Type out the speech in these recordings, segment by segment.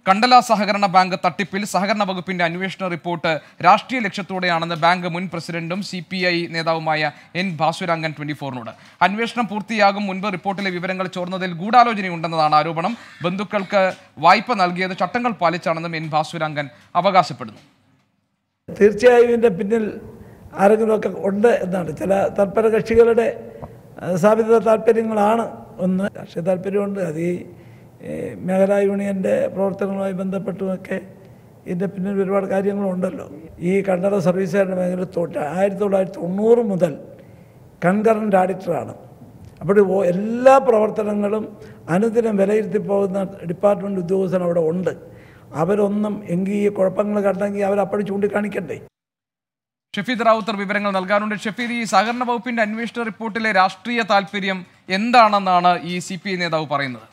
കണ്ടല സഹകരണ ബാങ്ക് തട്ടിപ്പിൽ സഹകരണ വകുപ്പിന്റെ അന്വേഷണ റിപ്പോർട്ട് രാഷ്ട്രീയ ലക്ഷ്യത്തോടെയാണെന്ന് ബാങ്ക് മുൻ പ്രസിഡന്റും സി പി ഐ നേതാവുമായ എൻ ഭാസുരാങ്കൻ ട്വന്റി ഫോറിനോട് അന്വേഷണം പൂർത്തിയാകും മുൻപ് റിപ്പോർട്ടിലെ വിവരങ്ങൾ ചോർന്നതിൽ ഗൂഢാലോചനയുണ്ടെന്നതാണ് ആരോപണം ബന്ധുക്കൾക്ക് വായ്പ നൽകിയത് ചട്ടങ്ങൾ പാലിച്ചാണെന്നും എൻ ഭാസുരാങ്കൻ അവകാശപ്പെടുന്നു തീർച്ചയായും ഇതിൻ്റെ പിന്നിൽ ആരെങ്കിലുമൊക്കെ ഉണ്ട് എന്നാണ് ചില തൽപര കക്ഷികളുടെ അഹ്, സ്ഥാപിത താല്പര്യങ്ങളാണ് ഒന്ന് രാഷ്ട്രീയ താല്പര്യമുണ്ട് അത് ഈ ഏഹ്, മേഖലാ യൂണിയൻ്റെ പ്രവർത്തനങ്ങളുമായി ബന്ധപ്പെട്ടുമൊക്കെ ഇതിൻ്റെ പിന്നിൽ ഒരുപാട് കാര്യങ്ങളുണ്ടല്ലോ ഈ കണ്ടറ സർവീസുകാരുടെ മേഖല തൊട്ട് ആയിരത്തി തൊള്ളായിരത്തി തൊണ്ണൂറ് മുതൽ കൺകറൻ്റ് ആഡിറ്ററാണ് അപ്പോൾ ഓ- എല്ലാ പ്രവർത്തനങ്ങളും അനുദിനം വിലയിരുത്തി പോകുന്ന ഡിപ്പാർട്ട്മെൻറ്റ് ഉദ്യോഗസ്ഥർ അവിടെ ഉണ്ട് അവരൊന്നും എങ്കിൽ ഈ കുഴപ്പങ്ങൾ കണ്ടെങ്കിൽ അവരപ്പോഴും ചൂണ്ടിക്കാണിക്കണ്ടേ ഷഫീദ് റാവുത്തർ വിവരങ്ങൾ നൽകാനുണ്ട് ഷഫീദ് ഈ സഹകരണ വകുപ്പിന്റെ അന്വേഷണ റിപ്പോർട്ടിലെ രാഷ്ട്രീയ താല്പര്യം എന്താണെന്നാണ് ഈ സി പി ഐ നേതാവ് പറയുന്നത്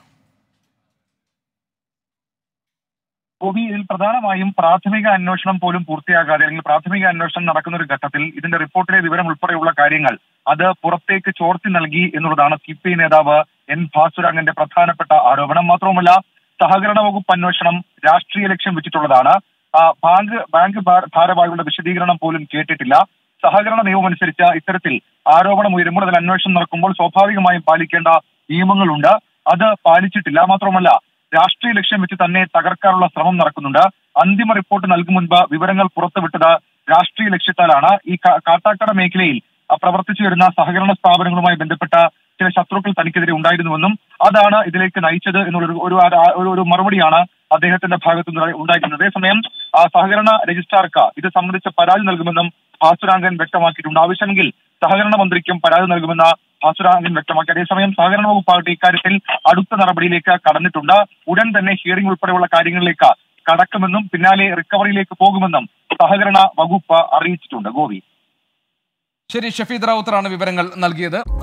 ഗോപി ഇതിൽ പ്രധാനമായും പ്രാഥമിക അന്വേഷണം പോലും പൂർത്തിയാകാതെ അല്ലെങ്കിൽ പ്രാഥമിക അന്വേഷണം നടക്കുന്ന ഒരു ഘട്ടത്തിൽ ഇതിന്റെ റിപ്പോർട്ടിലെ വിവരം ഉൾപ്പെടെയുള്ള കാര്യങ്ങൾ അത് പുറത്തേക്ക് ചോർത്തി നൽകി എന്നുള്ളതാണ് സി പി ഐ നേതാവ് എൻ ഭാസുരാങ്ങന്റെ പ്രധാനപ്പെട്ട ആരോപണം മാത്രവുമല്ല സഹകരണ വകുപ്പ് അന്വേഷണം രാഷ്ട്രീയ ലക്ഷ്യം വെച്ചിട്ടുള്ളതാണ് ആ, ബാങ്ക് ബാങ്ക് ഭാര- ഭാരവാഹികളുടെ വിശദീകരണം പോലും കേട്ടിട്ടില്ല സഹകരണ നിയമം അനുസരിച്ച് ഇത്തരത്തിൽ ആരോപണം ഉയരുമ്പോൾ അതിൽ അന്വേഷണം നടക്കുമ്പോൾ സ്വാഭാവികമായും പാലിക്കേണ്ട നിയമങ്ങളുണ്ട് അത് പാലിച്ചിട്ടില്ല മാത്രമല്ല രാഷ്ട്രീയ ലക്ഷ്യം വെച്ച് തന്നെ തകർക്കാനുള്ള ശ്രമം നടക്കുന്നുണ്ട് അന്തിമ റിപ്പോർട്ട് നൽകും മുൻപ് വിവരങ്ങൾ പുറത്തുവിട്ടത് രാഷ്ട്രീയ ലക്ഷ്യത്താലാണ് ഈ കാ- കാട്ടാക്കട മേഖലയിൽ ആ, പ്രവർത്തിച്ചു വരുന്ന സഹകരണ സ്ഥാപനങ്ങളുമായി ബന്ധപ്പെട്ട ചില ശത്രുക്കൾ തനിക്കെതിരെ ഉണ്ടായിരുന്നുവെന്നും അതാണ് ഇതിലേക്ക് നയിച്ചത് എന്നുള്ളൊരു ഒരു ആ- ഒരു ഒരു മറുപടിയാണ് അദ്ദേഹത്തിന്റെ ഭാഗത്തു നിന്ന് ഉണ്ടായിരിക്കുന്നത് അതേസമയം ആ സഹകരണ രജിസ്ട്രാർക്ക് ഇത് സംബന്ധിച്ച പരാതി നൽകുമെന്നും ഭാസുരാങ്കൻ വ്യക്തമാക്കിയിട്ടുണ്ട് ആവശ്യമെങ്കിൽ സഹകരണ മന്ത്രിക്കും പരാതി നൽകുമെന്ന് ഭാസുരാങ്കൻ വ്യക്തമാക്കി അതേസമയം സഹകരണ വകുപ്പാകട്ടെ ഇക്കാര്യത്തിൽ അടുത്ത നടപടിയിലേക്ക് കടന്നിട്ടുണ്ട് ഉടൻ തന്നെ ഹിയറിംഗ് ഉൾപ്പെടെയുള്ള കാര്യങ്ങളിലേക്ക് കടക്കുമെന്നും പിന്നാലെ റിക്കവറിയിലേക്ക് പോകുമെന്നും സഹകരണ വകുപ്പ് അറിയിച്ചിട്ടുണ്ട് ഗോപി ശരി ഷഫീദ് റാവുത്തറാണ് വിവരങ്ങൾ നൽകിയത്